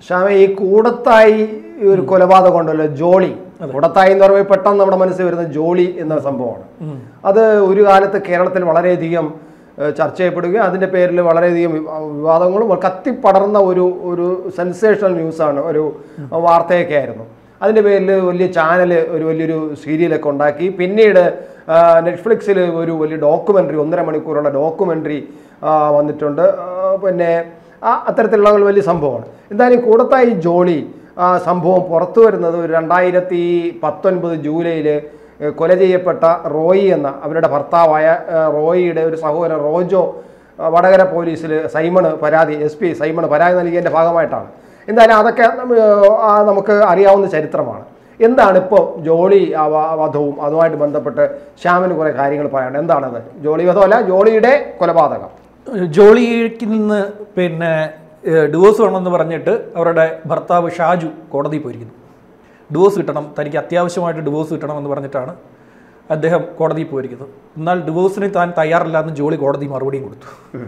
ശ്യാമ ഈ കൂടത്തായി ഈ ഒരു കൊലപാതകം ഉണ്ടല്ലോ ജോളി കൂടത്തായി എന്ന് പറയുമ്പോൾ പെട്ടെന്ന് നമ്മുടെ മനസ്സിൽ വരുന്ന ജോളി എന്ന സംഭവമാണ് അത് ഒരു കാലത്ത് കേരളത്തിൽ വളരെയധികം ഏഹ്, ചർച്ച ചെയ്യപ്പെടുകയും അതിന്റെ പേരിൽ വളരെയധികം വിവാ- വിവാദങ്ങളും കത്തിപ്പടർന്ന ഒരു ഒരു സെൻസേഷണൽ ന്യൂസാണ് ഒരു വാർത്തയൊക്കെ ആയിരുന്നു അതിന്റെ പേരിൽ വലിയ ചാനൽ ഒരു വലിയൊരു സീരിയലൊക്കെ ഉണ്ടാക്കി പിന്നീട് നെറ്റ്ഫ്ലിക്സിൽ ഒരു വലിയ ഡോക്യുമെൻ്ററി ഒന്നര മണിക്കൂറുള്ള ഡോക്യുമെൻ്ററി വന്നിട്ടുണ്ട് ആ, പിന്നെ ആ അത്തരത്തിലുള്ള ഒരു വലിയ സംഭവമാണ് എന്തായാലും കൂടത്തായി ജോളി ആ, സംഭവം പുറത്തു വരുന്നത് ഒരു രണ്ടായിരത്തി പത്തൊൻപത് ജൂലൈയിൽ കൊല ചെയ്യപ്പെട്ട റോയി എന്ന അവരുടെ ഭർത്താവായ ആ, റോയിയുടെ ഒരു സഹോദരൻ റോജോ ആ, വടകര പോലീസിൽ സൈമൺ പരാതി എസ് പി സൈമൺ പരാതി നൽകിയതിൻ്റെ ഭാഗമായിട്ടാണ് എന്തായാലും അതൊക്കെ നമ്മ- ആ, നമുക്ക് അറിയാവുന്ന ചരിത്രമാണ് എന്താണ് ഇപ്പോൾ ജോളി ആ വ- വധവും അതുമായിട്ട് ബന്ധപ്പെട്ട് ശ്യാമിന് കുറേ കാര്യങ്ങൾ പറയാനുണ്ട് എന്താണത് ജോളി വധമല്ല ജോളിയുടെ കൊലപാതകം ജോളിക്ക് നിന്ന് പിന്നെ ഡിവോഴ്സ് വേണമെന്ന് പറഞ്ഞിട്ട് അവരുടെ ഭർത്താവ് ഷാജു കോടതിയിൽ പോയിരിക്കുന്നു ഡിവോഴ്സ് കിട്ടണം തനിക്ക് അത്യാവശ്യമായിട്ട് ഡിവോഴ്സ് കിട്ടണം എന്ന് പറഞ്ഞിട്ടാണ് അദ്ദേഹം കോടതിയിൽ പോയിരിക്കുന്നത് എന്നാൽ ഡിവോഴ്സിന് താൻ തയ്യാറല്ല എന്ന് ജോളി കോടതി മറുപടിയും കൊടുത്തു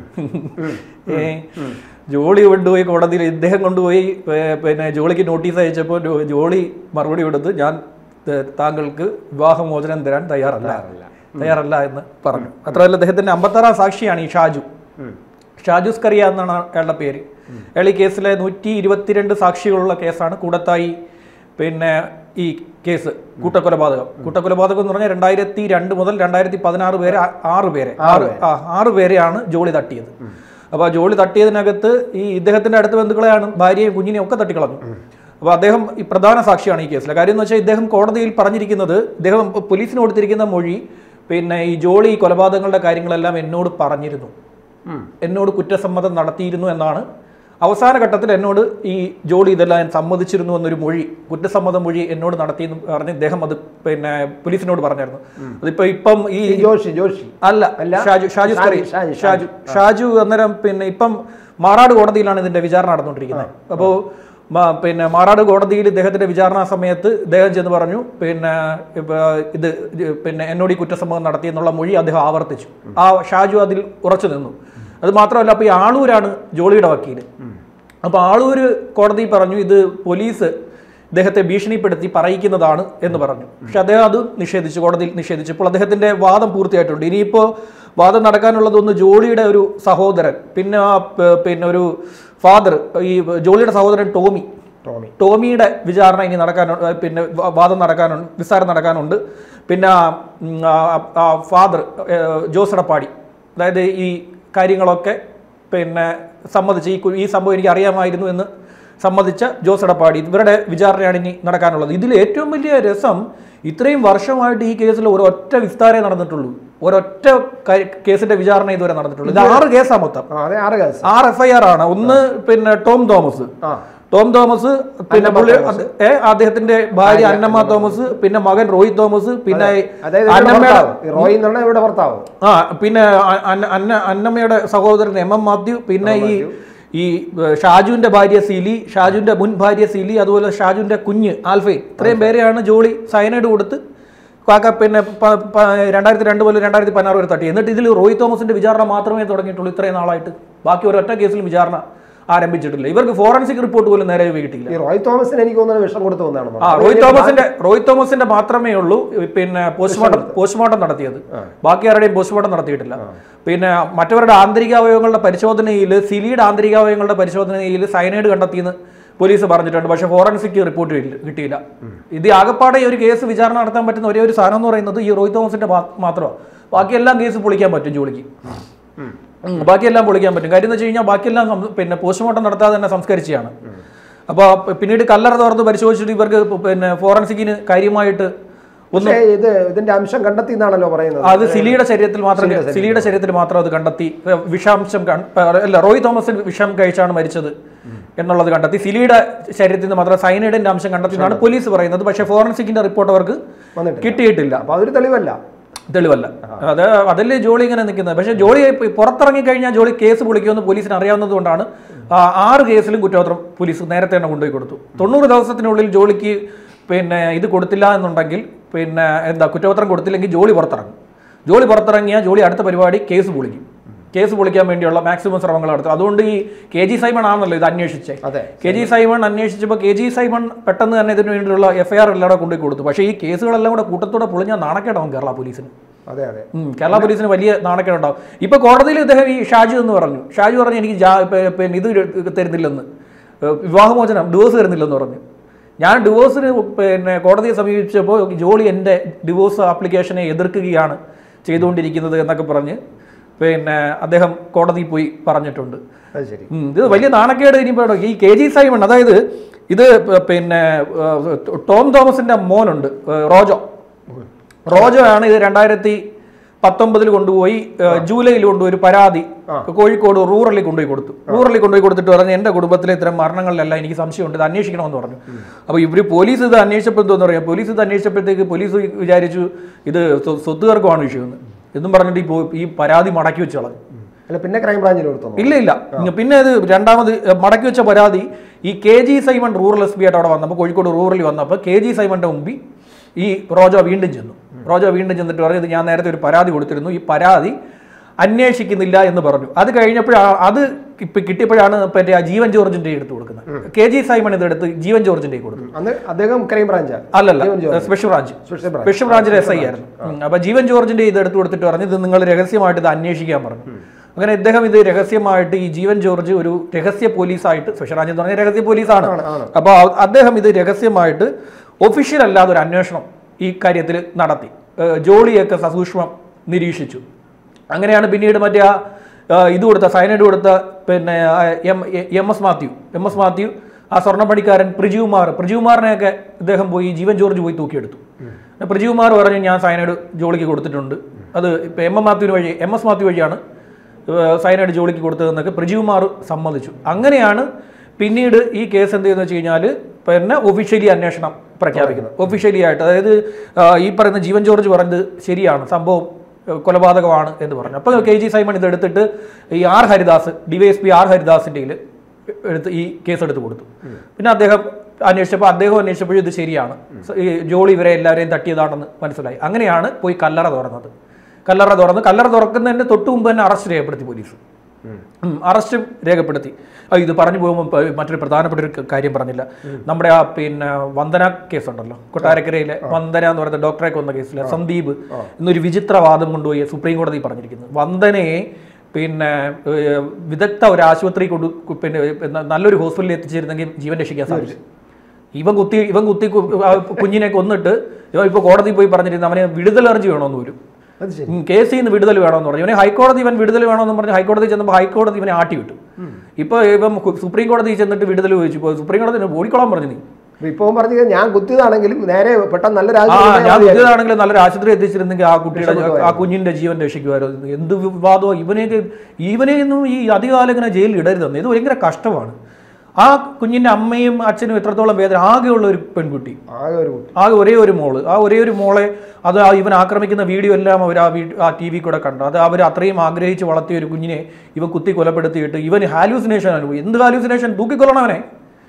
ഏ ജോളി കൊണ്ടുപോയി കോടതിയിൽ ഇദ്ദേഹം കൊണ്ടുപോയി ഏ, പിന്നെ ജോളിക്ക് നോട്ടീസ് അയച്ചപ്പോൾ ജോ- ജോളി മറുപടി കൊടുത്ത് ഞാൻ ഏ, താങ്കൾക്ക് വിവാഹമോചനം തരാൻ തയ്യാറല്ല തയ്യാറല്ല എന്ന് പറഞ്ഞു മാത്രമല്ല അദ്ദേഹത്തിന്റെ അമ്പത്താറാം സാക്ഷിയാണ് ഈ ഷാജു ഷാജു സ്കറിയ എന്നാണ് അയാളുടെ പേര് അയാൾ ഈ കേസിലെ നൂറ്റി ഇരുപത്തിരണ്ട് സാക്ഷികളുള്ള കേസാണ് കൂടത്തായി പിന്നെ ഈ കേസ് കൂട്ടക്കൊലപാതകം കൂട്ടക്കൊലപാതകം എന്ന് പറഞ്ഞാൽ രണ്ടായിരത്തി രണ്ട് മുതൽ രണ്ടായിരത്തി പതിനാറ് പേരെ ആ- ആറ് പേരെ ആറ് ആ ആറ് പേരെയാണ് ജോളി തട്ടിയത് അപ്പോൾ ആ ജോളി തട്ടിയതിനകത്ത് ഈ ഇദ്ദേഹത്തിന്റെ അടുത്ത ബന്ധുക്കളെയാണ് ഭാര്യയും കുഞ്ഞിനെയും ഒക്കെ തട്ടിക്കളഞ്ഞു അപ്പോൾ അദ്ദേഹം ഈ പ്രധാന സാക്ഷിയാണ് ഈ കേസിലെ കാര്യം എന്ന് വെച്ചാൽ ഇദ്ദേഹം കോടതിയിൽ പറഞ്ഞിരിക്കുന്നത് ഇദ്ദേഹം പോലീസിന് കൊടുത്തിരിക്കുന്ന മൊഴി പിന്നെ ഈ ജോളി ഈ കൊലപാതകങ്ങളുടെ കാര്യങ്ങളെല്ലാം എന്നോട് പറഞ്ഞിരുന്നു എന്നോട് കുറ്റസമ്മതം നടത്തിയിരുന്നു എന്നാണ് അവസാന ഘട്ടത്തിൽ എന്നോട് ഈ ജോലി ഇതെല്ലാം ഞാൻ സമ്മതിച്ചിരുന്നു എന്നൊരു മൊഴി കുറ്റസമ്മത മൊഴി എന്നോട് നടത്തിയെന്ന് പറഞ്ഞ് ഇദ്ദേഹം അത് പിന്നെ പോലീസിനോട് പറഞ്ഞായിരുന്നു അതിപ്പോ ഇപ്പം ഈ ഈ ജോഷി ജോഷി അല്ല അല്ല. ഷാജു ഷാജു ഷാജു, സ്കറി ഷാജു, ഷാജു ഷാജു അന്നേരം പിന്നെ ഇപ്പം മാറാട് കോടതിയിലാണ് ഇതിന്റെ വിചാരണ നടന്നുകൊണ്ടിരിക്കുന്നത് അപ്പോൾ പിന്നെ മാറാട് കോടതിയിൽ ഇദ്ദേഹത്തിന്റെ വിചാരണ സമയത്ത് ഇദ്ദേഹം ചെന്ന് പറഞ്ഞു പിന്നെ ഇപ്പൊ ഇത് ഇത് പിന്നെ എന്നോട് ഈ കുറ്റസമ്മതം നടത്തി എന്നുള്ള മൊഴി അദ്ദേഹം ആവർത്തിച്ചു ആ ഷാജു അതിൽ ഉറച്ചു നിന്നു അത് മാത്രമല്ല അപ്പോൾ ഈ ആളൂരാണ് ജോളിയുടെ വക്കീൽ അപ്പോൾ ആളൂര് കോടതി പറഞ്ഞു ഇത് പോലീസ് ഇദ്ദേഹത്തെ ഭീഷണിപ്പെടുത്തി പറയിക്കുന്നതാണ് എന്ന് പറഞ്ഞു പക്ഷെ അദ്ദേഹം അത് നിഷേധിച്ചു കോടതിയിൽ നിഷേധിച്ചപ്പോൾ അദ്ദേഹത്തിന്റെ വാദം പൂർത്തിയായിട്ടുണ്ട് ഇനിയിപ്പോൾ വാദം നടക്കാനുള്ളത് ഒന്ന് ജോളിയുടെ ഒരു സഹോദരൻ പിന്നെ ആ പ- പിന്നെ ഒരു ഫാദർ ഈ ജോളിയുടെ സഹോദരൻ ടോമി ടോമി ടോമിയുടെ വിചാരണ ഇനി നടക്കാനുണ്ട് പിന്നെ വ- വാദം നടക്കാനുണ്ട് വിസ്താരം നടക്കാനുണ്ട് പിന്നെ ഫാദർ ജോസ് എടപ്പാടി അതായത് ഈ കാര്യങ്ങളൊക്കെ പിന്നെ സമ്മതിച്ച് ഈ കു- ഈ സംഭവം എനിക്ക് അറിയാമായിരുന്നു എന്ന് സമ്മതിച്ച ജോസ് എടപ്പാടി ഇവരുടെ വിചാരണയാണ് ഇനി നടക്കാനുള്ളത് ഇതിൽ ഏറ്റവും വലിയ രസം ഇത്രയും വർഷമായിട്ട് ഈ കേസിൽ ഒരൊറ്റ വിസ്താരേ നടന്നിട്ടുള്ളൂ ഒരൊറ്റ ക- കേസിന്റെ വിചാരണ ഇതുവരെ നടന്നിട്ടുള്ളൂ ഇത് ആറ് കേസാണ് മൊത്തം ആ അതെ ആറ് കേസ് ആറ് എഫ് ഐ ആർ ആണ് ഒന്ന് പിന്നെ ടോം തോമസ് ആ ടോം തോമസ് പിന്നെ അന്നമ്മ പുള്ളി തോമസ്. അത് ഏ, അദ്ദേഹത്തിന്റെ ഭാര്യ അന്നമ്മ തോമസ് പിന്നെ മകൻ രോഹിത് തോമസ് പിന്നെ അതായത് ഇവരുടെ അന്നമ്മയുടെ ഭർത്താവ്. ഈ റോയി എന്ന് പറഞ്ഞാൽ ഇവിടെ ഭർത്താവ് ആ പിന്നെ അ- അന്ന അന്ന അന്നമ്മയുടെ സഹോദരൻ എം എം മാത്യു പിന്നെ ഈ ഈ ഏ, ഷാജുവിന്റെ ഭാര്യ സീലി ഷാജുവിന്റെ മുൻ ഭാര്യ സീലി അതുപോലെ ഷാജുവിന്റെ കുഞ്ഞ് ആൽഫൈൻ ഇത്രയും പേരെയാണ് ജോളി സയനൈഡ് കൊടുത്ത് കാക്ക പിന്നെ പ- പ- രണ്ടായിരത്തി രണ്ട് മുതൽ രണ്ടായിരത്തി പതിനാറ് വരെ തട്ടി എന്നിട്ട് ഇതിൽ റോഹിത് തോമസിന്റെ വിചാരണ മാത്രമേ തുടങ്ങിയിട്ടുള്ളൂ ഇത്രയും നാളായിട്ട് ബാക്കി ഒരൊറ്റ കേസിലും വിചാരണ ആരംഭിച്ചിട്ടില്ല ഇവർക്ക് ഫോറൻസിക് റിപ്പോർട്ട് പോലും നേരെ കിട്ടിയില്ല ഈ റോയ് തോമസിന് എനിക്ക് തോന്നുന്നത് വിഷം കൊടുത്തു വന്നതാണ് ആ റോഹിത് തോമസിന്റെ റോഹിത് തോമസിന്റെ മാത്രമേ ഉള്ളൂ പിന്നെ പോസ്റ്റ്മോർട്ടം പോസ്റ്റ്മോർട്ടം നടത്തിയത് ബാക്കി ആരുടെയും പോസ്റ്റ്മോർട്ടം നടത്തിയിട്ടില്ല പിന്നെ മറ്റവരുടെ ആന്തരികാവയവങ്ങളുടെ പരിശോധനയിൽ സിലിയുടെ ആന്തരികാവയവങ്ങളുടെ പരിശോധനയിൽ സൈനൈഡ് കണ്ടെത്തിയെന്ന് പോലീസ് പറഞ്ഞിട്ടുണ്ട് പക്ഷേ ഫോറൻസിക് റിപ്പോർട്ട് കിട്ടിയില്ല ഇത് ആകപ്പാടെ ഈ ഒരു കേസ് വിചാരണ നടത്താൻ പറ്റുന്ന ഒരേ ഒരു സാധനം എന്ന് പറയുന്നത് ഈ റോഹിത് തോമസിന്റെ ഭാ- മാത്രമാണ് ബാക്കിയെല്ലാം കേസ് പൊളിക്കാൻ പറ്റും ജോലിക്ക് ഉം. ബാക്കിയെല്ലാം പൊളിക്കാൻ പറ്റും കാര്യം എന്ന് വെച്ച് കഴിഞ്ഞാൽ ബാക്കിയെല്ലാം സം- പിന്നെ പോസ്റ്റ്മോർട്ടം നടത്താതെ തന്നെ സംസ്കരിച്ചാണ് അപ്പോൾ പിന്നീട് കല്ലറ തുറന്ന് പരിശോധിച്ചിട്ട് ഇവർക്ക് പിന്നെ ഫോറൻസിക്കിന് കാര്യമായിട്ട് ഒന്നും പക്ഷേ ഇത് ഇതിന്റെ അംശം കണ്ടെത്തി എന്നാണല്ലോ പറയുന്നത് അത് സിലിയുടെ ശരീരത്തിൽ മാത്രം സിലിയുടെ ശരീരത്തിൽ മാത്രം അത് കണ്ടെത്തി ഏഹ് വിഷാംശം കൺ- ഏഹ് അല്ല റോയ് തോമസ് വിഷം കഴിച്ചാണ് മരിച്ചത് എന്നുള്ളത് കണ്ടെത്തി സിലിയുടെ ശരീരത്തിൽ നിന്ന് മാത്രം സൈനൈഡിന്റെ അംശം കണ്ടെത്തി എന്നാണ് പോലീസ് പറയുന്നത് പക്ഷേ ഫോറൻസിക്കിന്റെ റിപ്പോർട്ട് അവർക്ക് വന്നിട്ടില്ല. കിട്ടിയിട്ടില്ല അപ്പൊ അതൊരു തെളിവല്ല തെളിവല്ല അത് അതല്ലേ ജോളി ഇങ്ങനെ നിൽക്കുന്നത് പക്ഷേ ജോളി ഇപ്പൊ പുറത്തിറങ്ങി കഴിഞ്ഞാൽ ജോളി കേസ് പൊളിക്കുമെന്ന് പോലീസിന് അറിയാവുന്നത് കൊണ്ടാണ് ആ ആറ് കേസിലും കുറ്റപത്രം പോലീസ് നേരത്തെ തന്നെ കൊണ്ടുപോയി കൊടുത്തു തൊണ്ണൂറ് ദിവസത്തിനുള്ളിൽ ജോളിക്ക് പിന്നെ ഇത് കൊടുത്തില്ല എന്നുണ്ടെങ്കിൽ പിന്നെ എന്താ കുറ്റപത്രം കൊടുത്തില്ലെങ്കിൽ ജോളി പുറത്തിറങ്ങും ജോളി പുറത്തിറങ്ങിയാൽ ജോളി അടുത്ത പരിപാടി കേസ് പൊളിക്കും കേസ് പൊളിക്കാൻ വേണ്ടിയുള്ള മാക്സിമം ശ്രമങ്ങൾ നടത്തും അതുകൊണ്ട് ഈ കെ ജി സൈമൺ ആണല്ലോ ഇത് അന്വേഷിച്ചേ അതെ കെ ജി സൈമൺ അന്വേഷിച്ചപ്പോൾ കെ ജി സൈമൺ പെട്ടെന്ന് തന്നെ ഇതിന് വേണ്ടിയുള്ള എഫ്ഐആർ എല്ലാം കൂടെ കൊണ്ടുപോയി കൊടുത്തു പക്ഷേ ഈ കേസുകളെല്ലാം കൂടെ കൂട്ടത്തോടെ പൊളിഞ്ഞ നാണക്കേടാവും കേരള പോലീസിന് അതെ അതെ ഉം, കേരള പോലീസിന് വലിയ നാണക്കേടുണ്ടാവും ഇപ്പൊ കോടതിയിൽ ഇദ്ദേഹം ഈ ഷാജു എന്ന് പറഞ്ഞു ഷാജു പറഞ്ഞു എനിക്ക് ജാ- പെ- പിന്നെ ഇത് തരുന്നില്ലെന്ന് ഏഹ് വിവാഹമോചനം ഡിവോഴ്സ് തരുന്നില്ലെന്ന് പറഞ്ഞു ഞാൻ ഡിവോഴ്സിന് പിന്നെ കോടതിയെ സമീപിച്ചപ്പോൾ ജോളി എൻ്റെ ഡിവോഴ്സ് ആപ്ലിക്കേഷനെ എതിർക്കുകയാണ് ചെയ്തുകൊണ്ടിരിക്കുന്നത് എന്നൊക്കെ പറഞ്ഞ് പിന്നെ അദ്ദേഹം കോടതിയിൽ പോയി പറഞ്ഞിട്ടുണ്ട് അത് ശരി ഉം, ഇത് വലിയ നാണക്കേട് ഇനിയിപ്പോൾ ഈ കെ ജി സൈമൺ അതായത് ഇത് പ- പിന്നെ ഏഹ്, ടോം തോമസിന്റെ മോനുണ്ട് ഏഹ്, റോജോ റോജോ ആണ് ഇത് രണ്ടായിരത്തി പത്തൊമ്പതിൽ കൊണ്ടുപോയി ഏഹ്, ജൂലൈയിൽ കൊണ്ടുപോയി ഒരു പരാതി കോഴിക്കോട് റൂറലിൽ കൊണ്ടുപോയി കൊടുത്തു റൂറലിൽ കൊണ്ടുപോയി കൊടുത്തിട്ട് പറഞ്ഞു എൻ്റെ കുടുംബത്തിലെ ഇത്തരം മരണങ്ങളിലെല്ലാം എനിക്ക് സംശയമുണ്ട് ഇത് അന്വേഷിക്കണമെന്ന് പറഞ്ഞു അപ്പോൾ ഇവർ പോലീസ് ഇത് അന്വേഷിച്ചപ്പോൾ എന്തോന്ന് പറയാം പോലീസ് ഇത് അന്വേഷിച്ചപ്പോഴത്തേക്ക് പോലീസ് വിചാരിച്ചു ഇത് സ്വ- സ്വത്തുകാർക്കുമാണ് വിഷയമെന്ന് എന്നും പറഞ്ഞിട്ട് ഈ പോ- ഈ പരാതി മടക്കി വെച്ച് കളഞ്ഞു അല്ല പിന്നെ ക്രൈംബ്രാഞ്ചിൽ കൊടുത്തോ ഇല്ല ഇല്ല പിന്നെ ഇത് രണ്ടാമത് മടക്കി വെച്ച പരാതി ഈ K G Simon rural S P ആയിട്ട് അവിടെ വന്നപ്പോൾ കോഴിക്കോട് റൂറലിൽ വന്നപ്പോൾ കെ ജി സൈമന്റെ മുമ്പിൽ ഈ റോജോ വീണ്ടും ചെന്നു റോജോ വീണ്ടും ചെന്നിട്ട് പറഞ്ഞു "ഇത് ഞാൻ നേരത്തെ ഒരു പരാതി കൊടുത്തിരുന്നു ഈ പരാതി അന്വേഷിക്കുന്നില്ല എന്ന് പറഞ്ഞു അത് കഴിഞ്ഞപ്പോഴാണ് അത് ഇപ്പം കിട്ടിയപ്പോഴാണ് മറ്റേ ആ ജീവൻ ജോർജിന്റെ എടുത്ത് കൊടുക്കുന്നത് കെ ജി സൈമൺ ഇതെടുത്ത് ജീവൻ ജോർജിന്റെ കൊടുത്തു അന്ന് അദ്ദേഹം ക്രൈംബ്രാഞ്ചാ അല്ലല്ല Jeevan George. Special branch special branch special ബ്രാഞ്ചിലെ എസ് ഐ ആയിരുന്നു ഉം. അപ്പൊ ജീവൻ ജോർജിന്റെ ഇത് എടുത്തു കൊടുത്തിട്ട് പറഞ്ഞു ഇത് നിങ്ങൾ രഹസ്യമായിട്ട് ഇത് അന്വേഷിക്കാൻ പറഞ്ഞു അങ്ങനെ ഇദ്ദേഹം ഇത് രഹസ്യമായിട്ട് ഈ ജീവൻ ജോർജ് ഒരു രഹസ്യ പോലീസായിട്ട് സ്പെഷ്യൽ ബ്രാഞ്ച് എന്ന് പറഞ്ഞാൽ രഹസ്യ പോലീസാണ് ആണ്, ആണ്. അപ്പോൾ അദ്ദേഹം ഇത് രഹസ്യമായിട്ട് ഒഫീഷ്യൽ അല്ലാതെ ഒരു അന്വേഷണം ഈ കാര്യത്തിൽ നടത്തി ഏഹ് ജോളിയൊക്കെ സസൂക്ഷ്മം നിരീക്ഷിച്ചു അങ്ങനെയാണ് പിന്നീട് മറ്റേ ആ ആ, ഇത് കൊടുത്ത സൈനൈഡ് കൊടുത്ത പിന്നെ ആ, M M S Mathew M S Mathew ആ സ്വർണ്ണപ്പണിക്കാരൻ പ്രജികുമാർ പ്രജികുമാറിനെയൊക്കെ ഇദ്ദേഹം പോയി ജീവൻ ജോർജ് പോയി തൂക്കിയെടുത്തു പിന്നെ പ്രജികുമാർ പറഞ്ഞു ഞാൻ സൈനൈഡ് ജോളിക്ക് കൊടുത്തിട്ടുണ്ട് അത് ഇപ്പം എം എം മാത്യുവിന് വഴി എം എസ് മാത്യു വഴിയാണ് ഏഹ് സൈനൈഡ് ജോളിക്ക് കൊടുത്തതെന്നൊക്കെ പ്രജികുമാർ സമ്മതിച്ചു അങ്ങനെയാണ് പിന്നീട് ഈ കേസ് എന്ത് ചെയ്യുന്നത് വെച്ച് കഴിഞ്ഞാൽ പിന്നെ ഒഫീഷ്യലി അന്വേഷണം പ്രഖ്യാപിക്കുന്നത് ഒഫീഷ്യലി ആയിട്ട് അതായത് ആ, ഈ പറയുന്ന ജീവൻ ജോർജ് പറഞ്ഞത് ശരിയാണ് സംഭവം ഏഹ് കൊലപാതകമാണ് എന്ന് പറഞ്ഞു അപ്പോൾ കെ ജി സൈമൺ ഇത് എടുത്തിട്ട് ഈ ആർ ഹരിദാസ് ഡിവൈഎസ്പി ആർ ഹരിദാസിൻ്റെ കയ്യിൽ എടുത്ത് ഈ കേസ് എടുത്ത് കൊടുത്തു പിന്നെ അദ്ദേഹം അന്വേഷിച്ചപ്പോൾ അദ്ദേഹം അന്വേഷിച്ചപ്പോഴും ഇത് ശരിയാണ് ഈ ജോളി ഇവരെ എല്ലാവരെയും തട്ടിയതാണെന്ന് മനസ്സിലായി അങ്ങനെയാണ് പോയി കല്ലറ തുറന്നത് കല്ലറ തുറന്ന് കല്ലറ തുറക്കുന്നതിന്റെ തൊട്ട് മുമ്പ് തന്നെ അറസ്റ്റ് രേഖപ്പെടുത്തി പോലീസ് ഉം, അറസ്റ്റും രേഖപ്പെടുത്തി ആ, ഇത് പറഞ്ഞു പോകുമ്പോൾ പ- മറ്റൊരു പ്രധാനപ്പെട്ട ഒരു ക- കാര്യം പറഞ്ഞില്ല നമ്മുടെ ആ പിന്നെ വന്ദന കേസ് ഉണ്ടല്ലോ കൊട്ടാരക്കരയിലെ വന്ദന എന്ന് പറയുന്ന ഡോക്ടറെ കൊന്ന കേസിലെ സന്ദീപ് എന്നൊരു വിചിത്രവാദം കൊണ്ടുപോയി സുപ്രീം കോടതി പറഞ്ഞിരിക്കുന്നത് വന്ദനയെ പിന്നെ ഏഹ്, വിദഗ്ധ ഒരു ആശുപത്രി കൊണ്ട് കു- പിന്നെ പിന്നെ നല്ലൊരു ഹോസ്പിറ്റലിൽ എത്തിച്ചിരുന്നെങ്കിൽ ജീവൻ രക്ഷിക്കാൻ സാധിച്ചു ഇവൻ കുത്തി ഇവൻ കുത്തി കു- ആ കുഞ്ഞിനെ കൊന്നിട്ട് ഇവൻ ഇപ്പോൾ കോടതി പോയി പറഞ്ഞിരുന്നു അവന് വിടുതൽ ഹർജി വേണമെന്ന് വരും അത് ശരി ഉം, കേസിൽ നിന്ന് വിടുതൽ വേണമെന്ന് പറഞ്ഞു ഇവനെ ഹൈക്കോടതി ഇവൻ വിടുതൽ വേണമെന്ന് പറഞ്ഞ് ഹൈക്കോടതി ചെന്നപ്പോൾ ഹൈക്കോടതി ഇവനെ ആട്ടി വിട്ടു ഇപ്പൊ ഇവൻ കു- സുപ്രീം കോടതി ചെന്നിട്ട് വിടുതൽ ചോദിച്ചു ഇപ്പോൾ സുപ്രീം കോടതി ഓടിക്കോളാൻ പറഞ്ഞു നീ അപ്പൊ ഇപ്പൊ പറഞ്ഞു ഞാൻ കുത്തിയതാണെങ്കിലും നേരെ പെട്ടെന്ന് നല്ല ആ രാജ്യം ഞാൻ പുതിയതാണെങ്കിൽ നല്ലൊരു ആശുപത്രി എത്തിച്ചിരുന്നെങ്കിൽ ആ കുട്ടിയുടെ ആ കുഞ്ഞിന്റെ ജീവൻ രക്ഷിക്കുമായിരുന്നു എന്ത് വിവാദമോ ഇവനെയൊക്കെ ഇവനെയൊന്നും ഈ അധികകാലം ഇങ്ങനെ ജയിലിൽ ഇടരുതെന്ന് ഇത് ഭയങ്കര കഷ്ടമാണ് ആ കുഞ്ഞിന്റെ അമ്മയും അച്ഛനും എത്രത്തോളം വേദന ആകെയുള്ള ഒരു പെൺകുട്ടി ആകെ ഒരു കുട്ടി ആകെ ഒരേ ഒരു മോള് ആ ഒരേ ഒരു മോളെ അത് ആ ഇവൻ ആക്രമിക്കുന്ന വീഡിയോ എല്ലാം അവർ ആ വീ ആ ടി വി കൂടെ കണ്ടു അത് അവർ അത്രയും ആഗ്രഹിച്ച് വളർത്തിയ ഒരു കുഞ്ഞിനെ ഇവൻ കുത്തി കൊലപ്പെടുത്തിയിട്ട് ഇവൻ ഹാലൂസിനേഷൻ അനുഭവം എന്ത് ഹാലൂസിനേഷൻ തൂക്കിക്കൊല്ലണം അവനെ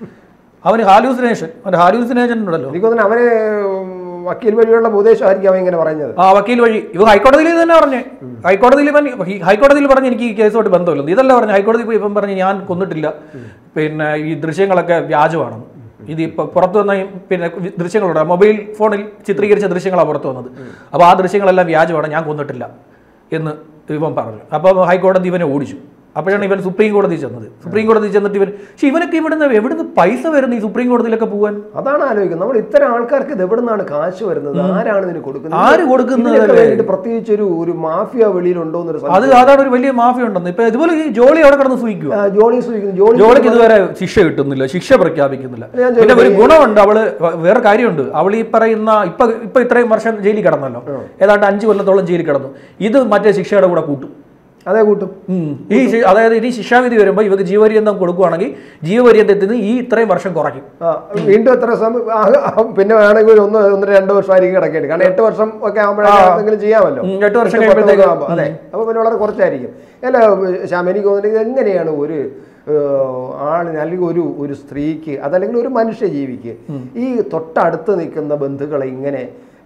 അവന് ഹാലൂസിനേഷൻ അവൻ്റെ ഹാലൂസിനേഷൻ ഉണ്ടല്ലോ എനിക്ക് തോന്നുന്നു അവന് വക്കീൽ വഴിയുള്ള ഉപദേശമായിരിക്കും അവൻ ഇങ്ങനെ പറഞ്ഞത് ആ വക്കീൽ വഴി ഇവ ഹൈക്കോടതിയിൽ ഇത് തന്നെ പറഞ്ഞേ ഹൈക്കോടതിയിൽ ഇവൻ ഈ ഹൈക്കോടതിയിൽ പറഞ്ഞ് എനിക്ക് ഈ കേസുമായിട്ട് ബന്ധമില്ല ഇതല്ല പറഞ്ഞു ഹൈക്കോടതി പോയി ഇപ്പം പറഞ്ഞ് ഞാൻ കൊന്നിട്ടില്ല പിന്നെ ഈ ദൃശ്യങ്ങളൊക്കെ വ്യാജമാണെന്ന് ഇത് ഇപ്പൊ പുറത്തു വന്ന ഈ പിന്നെ വി- ദൃശ്യങ്ങളുണ്ട് മൊബൈൽ ഫോണിൽ ചിത്രീകരിച്ച ദൃശ്യങ്ങളാണ് പുറത്തു വന്നത് അപ്പോൾ ആ ദൃശ്യങ്ങളെല്ലാം വ്യാജമാണ് ഞാൻ കൊന്നിട്ടില്ല എന്ന് ഇവൻ പറഞ്ഞു അപ്പോൾ ഹൈക്കോടതി ഇവനെ ഓടിച്ചു അപ്പോഴാണ് ഇവൻ സുപ്രീം കോടതി ചെന്നത് സുപ്രീം കോടതി ചെന്നിട്ട് ഇവൻ പക്ഷെ ഇവനൊക്കെ ഇവിടുന്ന് എവിടുന്ന് പൈസ വരുന്നു ഈ സുപ്രീം കോടതിയിലൊക്കെ പോകാൻ അതാണ് ആലോചിക്കുന്നത് നമ്മൾ ഇത്തരം ആൾക്കാർക്ക് ഇത് എവിടെ നിന്നാണ് കാശ് വരുന്നത് ആരാണ് ഇതിന് കൊടുക്കുന്നത് ആര് കൊടുക്കുന്നത് ഇതിനൊക്കെ വേണ്ടിയിട്ട് പ്രത്യേകിച്ച് ഒരു ഒരു മാഫിയ വെളിയിലുണ്ടോ എന്നൊരു അത് അതാണ് ഒരു വലിയ മാഫിയ ഉണ്ടെന്ന് ഇപ്പൊ ഇതുപോലെ ഈ ജോളി അവിടെ കിടന്ന് സൂഹിക്കുക ആ, ജോണി സൂചിക്കുന്നു ജോണി ജോളിക്ക് ഇതുവരെ ശിക്ഷ കിട്ടുന്നില്ല ശിക്ഷ പ്രഖ്യാപിക്കുന്നില്ല ഞാൻ പിന്നെ ഒരു ഗുണമുണ്ട് അവള് വ- വേറെ കാര്യമുണ്ട് അവൾ ഈ പറയുന്ന ഇപ്പൊ ഇപ്പൊ ഇത്രയും വർഷം ജയിലിൽ കിടന്നല്ലോ ഏതാണ്ട് അഞ്ചു കൊല്ലത്തോളം ജയിലിൽ കിടന്നു ഇത് മറ്റേ ശിക്ഷയുടെ കൂടെ കൂട്ടും അതേ കൂട്ടും ഉം. ഈ ശി- അതായത് ഇനി ശിക്ഷാവിധി വരുമ്പോൾ ഇവർക്ക് ജീവപര്യന്തം കൊടുക്കുവാണെങ്കിൽ ജീവപര്യന്തത്തിൽ നിന്ന് ഈ ഇത്രയും വർഷം കുറയ്ക്കും ആ, വീണ്ടും എത്ര സമയം ആ, ആ, പിന്നെ വേണമെങ്കിൽ ഒരു ഒന്ന് ഒന്നര രണ്ട് വർഷമായിരിക്കും കിടക്കേണ്ടി കാരണം എട്ട് വർഷം ഒക്കെ ആകുമ്പോഴേക്കും എന്തെങ്കിലും ചെയ്യാമല്ലോ ഉം, എട്ട് വർഷം എട്ട് പത്ത് കഴിയുമ്പോഴത്തേക്ക് ഒക്കെ ആകുമ്പോൾ, അതെ അപ്പൊ പിന്നെ വളരെ കുറച്ചായിരിക്കും അല്ല ശ്യാം എനിക്ക് തോന്നുന്നത് ഇത് എങ്ങനെയാണ് ഒരു ഏഹ്, ആളിന് അല്ലെങ്കിൽ ഒരു ഒരു സ്ത്രീക്ക് അതല്ലെങ്കിൽ ഒരു മനുഷ്യ ജീവിക്ക് ഈ തൊട്ടടുത്ത് നിൽക്കുന്ന ബന്ധുക്കളെ ഇങ്ങനെ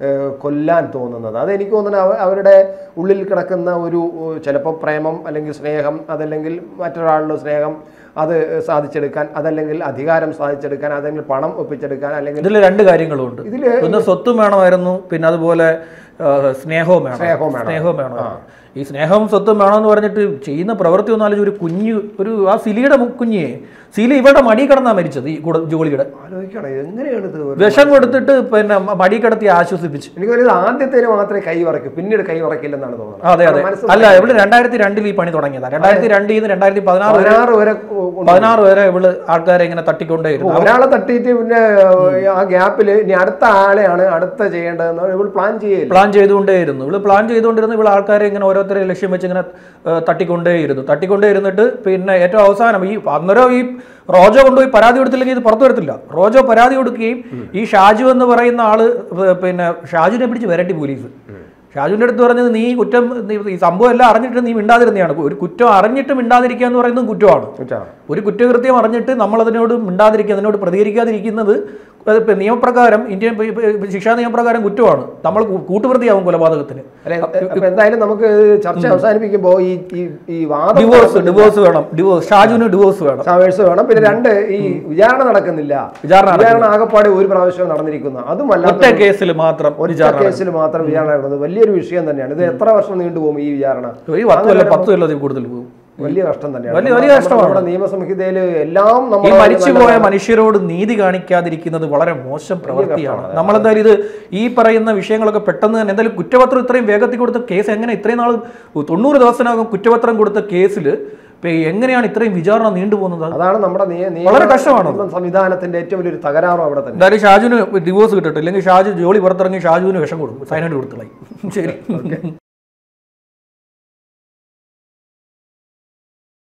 ഏഹ്, കൊല്ലാൻ തോന്നുന്നത് അത് എനിക്ക് തോന്നുന്നത് അവ- അവരുടെ ഉള്ളിൽ കിടക്കുന്ന ഒരു ചിലപ്പോൾ പ്രേമം അല്ലെങ്കിൽ സ്നേഹം അതല്ലെങ്കിൽ മറ്റൊരാളുടെ സ്നേഹം അത് സാധിച്ചെടുക്കാൻ അതല്ലെങ്കിൽ അധികാരം സാധിച്ചെടുക്കാൻ അതല്ലെങ്കിൽ പണം ഒപ്പിച്ചെടുക്കാൻ അല്ലെങ്കിൽ ഇതിൽ രണ്ട് കാര്യങ്ങളും ഉണ്ട് ഇതില് ഒന്ന് സ്വത്തും വേണമായിരുന്നു പിന്നെ അതുപോലെ ആ, സ്നേഹവും വേണം സ്നേഹവും വേണം. സ്നേഹവും വേണം ഈ സ്നേഹവും സ്വത്തും വേണമെന്ന് പറഞ്ഞിട്ട് ചെയ്യുന്ന പ്രവൃത്തി ഒന്നും ആലോചിച്ച് ഒരു കുഞ്ഞ് ഒരു ആ സിലിയുടെ മു- കുഞ്ഞെ സിലി ഇവരുടെ മടി കിടന്നാ മരിച്ചത് ഈ കൂടെ ജോളിയുടെ ആലോചിക്കണം എങ്ങനെയാണ് ഇത് ഒരു- വിഷം കൊടുത്തിട്ട് പിന്നെ മടി കിടത്തി ആശ്വസിപ്പിച്ചു എനിക്ക് തോന്നുന്നത് ആദ്യത്തേന് മാത്രമേ കൈ വറക്കൂ പിന്നീട് കൈ വറക്കില്ലെന്നാണ് തോന്നുന്നത് അതെ അതെ മനസ്സ് അല്ല ഇവള് രണ്ടായിരത്തി രണ്ടിൽ ഈ പണി തുടങ്ങിയതാണ് രണ്ടായിരത്തി രണ്ടിൽ നിന്ന് രണ്ടായിരത്തി പതിനാറ് വരെ പതിനാറ് വരെ കൊണ്ട് പതിനാറ് വരെ ഇവള് ആൾക്കാരെ ഇങ്ങനെ തട്ടിക്കൊണ്ടേയിരുന്നു ഒരാളെ തട്ടിയിട്ട് പിന്നെ ആ ഗ്യാപ്പിൽ ഇനി അടുത്ത ആളെയാണ് അടുത്ത ചെയ്യേണ്ടതെന്ന് ഇവൾ പ്ലാൻ ചെയ്യില്ല പ്ലാൻ ചെയ്തുകൊണ്ടേയിരുന്നു ഇവള് പ്ലാൻ ചെയ്തുകൊണ്ടിരുന്നു ഇവള് ആൾക്കാരെ ഇങ്ങനെ ഓരോരുത്തരെ ലക്ഷ്യം വെച്ച് ഇങ്ങനെ ഏഹ്, തട്ടിക്കൊണ്ടേയിരുന്നു തട്ടിക്കൊണ്ടേയിരുന്നിട്ട് പിന്നെ ഏറ്റവും അവസാനം ഈ അന്നേരം ഈ റോജോ കൊണ്ടുപോയി പരാതി കൊടുത്തില്ലെങ്കിൽ ഇത് പുറത്തു വരത്തില്ല റോജോ പരാതി കൊടുക്കുകയും ഈ ഷാജു എന്ന് പറയുന്ന ആള് ഏഹ്, പിന്നെ ഷാജുവിനെ പിടിച്ച് വരട്ടി പോലീസ് ഷാജുവിന്റെ അടുത്ത് പറഞ്ഞത് നീ കുറ്റം നീ ഈ സംഭവം എല്ലാം അറിഞ്ഞിട്ട് നീ മിണ്ടാതിരുന്നതാണ് ഒരു കുറ്റം അറിഞ്ഞിട്ട് മിണ്ടാതിരിക്കുക എന്ന് പറയുന്നത് കുറ്റമാണ് കുറ്റാണ്. ഒരു കുറ്റകൃത്യം അറിഞ്ഞിട്ട് നമ്മൾ അതിനോട് മിണ്ടാതിരിക്കുക അതിനോട് പ്രതികരിക്കാതിരിക്കുന്നത് അത് ഇപ്പൊ നിയമപ്രകാരം ഇന്ത്യൻ പ- പ- ശിക്ഷാ നിയമപ്രകാരം കുറ്റമാണ് നമ്മൾ കൂ- കൂട്ടുപ്രതിയാവും കൊലപാതകത്തിന് അല്ലെ അപ്പൊ എന്തായാലും നമുക്ക് ചർച്ച അവസാനിപ്പിക്കുമ്പോ ഈ ഈ ഈ വാദം ഡിവോഴ്സ് ഡിവോഴ്സ് വേണം ഡിവോഴ്സ് ഷാജുവിന് ഡിവോഴ്സ് വേണം സാവേഴ്സ് വേണം പിന്നെ രണ്ട് ഈ വിചാരണ നടക്കുന്നില്ല വിചാരണ വിചാരണ ആകപ്പാടെ ഒരു പ്രാവശ്യം നടന്നിരിക്കുന്ന അതും ഒറ്റ അല്ലാത്ത കേസിൽ മാത്രം ഒറ്റ വിചാരണ കേസിൽ മാത്രം വിചാരണ നടക്കുന്നത് വലിയൊരു വിഷയം തന്നെയാണ് ഇത് എത്ര വർഷം നീണ്ടുപോകും ഈ വിചാരണ ഒരു പത്ത് കൊല്ലം പത്ത് കൊല്ലത്തിൽ കൂടുതൽ പോകും വലിയ കഷ്ടം തന്നെയാണ് വലിയ- വലിയ നമ്മുടെ- കഷ്ടമാണ്. നമ്മുടെ നിയമസംഹിതയിൽ എല്ലാം ഈ നമ്മൾ മരിച്ചുപോയ മനുഷ്യരോട് നീതി കാണിക്കാതിരിക്കുന്നത് വളരെ മോശം പ്രവൃത്തിയാണ് നമ്മളെന്തായാലും ഇത് ഈ പറയുന്ന വിഷയങ്ങളൊക്കെ പെട്ടെന്ന് തന്നെ എന്തായാലും കുറ്റപത്രം ഇത്രയും വേഗത്തിൽ കൊടുത്ത കേസ് എങ്ങനെ ഇത്രയും നാൾ തൊണ്ണൂറ് ദിവസത്തിനകം കുറ്റപത്രം കൊടുത്ത കേസിൽ എങ്ങനെയാണ് ഇത്രയും വിചാരണ നീണ്ടുപോകുന്നത് അതാണ് നമ്മുടെ നിയ- നിയമ വളരെ കഷ്ടമാണ് നിയമ സംവിധാനത്തിന്റെ ഏറ്റവും വലിയൊരു തകരാറും അവിടെ തന്നെ എന്തായാലും ഷാജുവിന് ഡിവോഴ്സ് കിട്ടട്ടെ ഇല്ലെങ്കിൽ ഷാജു ജോലി പുറത്തിറങ്ങി ഷാജുവിന് വിഷം കൊടുക്കും സൈനൈഡ് കൊടുത്തുള്ളായി ശരി